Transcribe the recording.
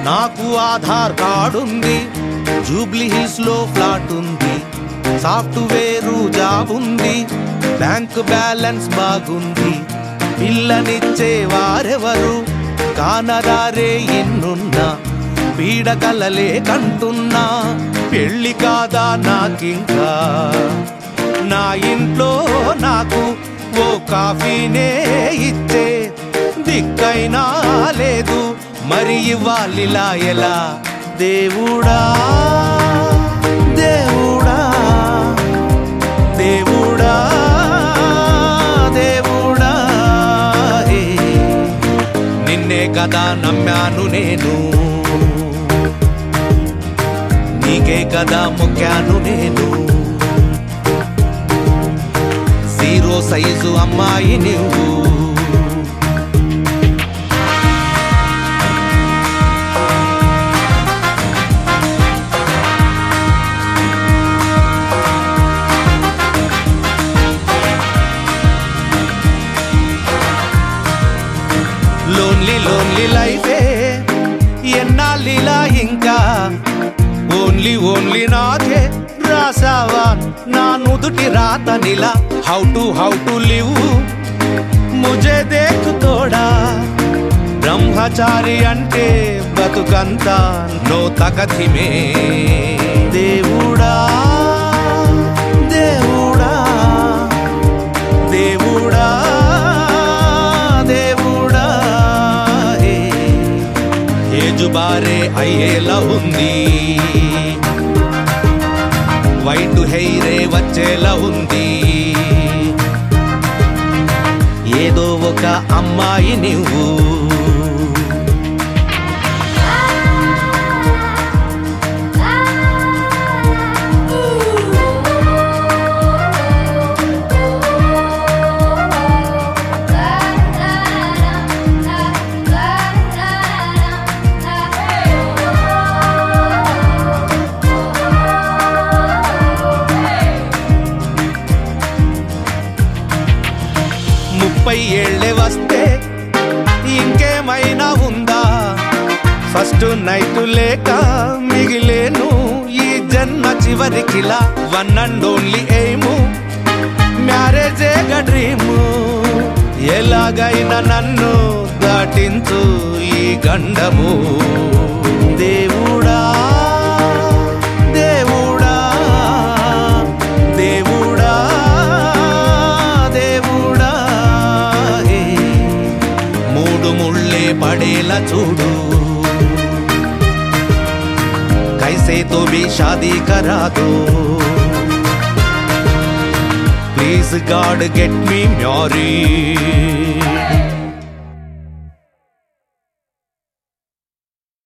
నాకు ఆధార్ కార్డ్ ఉంది జూబ్లీ హిల్స్ లో ఫ్లాట్ ఉంది సాఫ్ట్వేర్ జాబ్ ఉంది బ్యాంక్ బ్యాలెన్స్ బాగుంది పిల్లనిచ్చే వారెవరు కానరారే ఎన్నున్నా పీడకలలే కంటున్నా పెళ్లి కాదా నాకింకా నా ఇంట్లో నాకు ఓ కాఫీనే ఇచ్చే దిక్కైనా లేదు మరి ఇవ్వాలిలా ఎలా దేవుడా దేవుడా దేవుడా దేవుడా హే. నిన్నే కదా నమ్మాను నేను నీకే కదా మొక్కాను నేను జీరో సైజు అమ్మాయి నువ్వు లోన్లీ లోన్లీ లైఫే ఎన్నాళ్ళిలా ఇంకా ఓన్లీ ఓన్లీ నాకే రాసావా నా నుదుటి రాతనిలా how to how to live ముజే దేఖ్ తోడా బ్రహ్మచారి అంటే బతుకంతా నో తగతిమే దేవుడా దేవుడా దేవుడా దేవుడా హే. ఏజుబారే అయ్యేలా ఉంది వైట్ హెయిరే వచ్చేలా ఉంది ఏదో ఒక అమ్మాయి నువ్వు ముప్పై ఏళ్ళే వస్తే ఇంకేమైనా ఉందా ఫస్ట్ నైట్ లేక మిగిలేను ఈ జన్మ చివరికిలా వన్ అండ్ ఓన్లీ ఎయిము మ్యారేజే డ్రీము ఎలాగైనా నన్ను దాటించు ఈ గండము దేవుడా దేవుడా దేవుడా దేవుడా హే. మూడు ముళ్ళే పడేలా చూడు కైసే తో भी शादी करा दो please God get me marry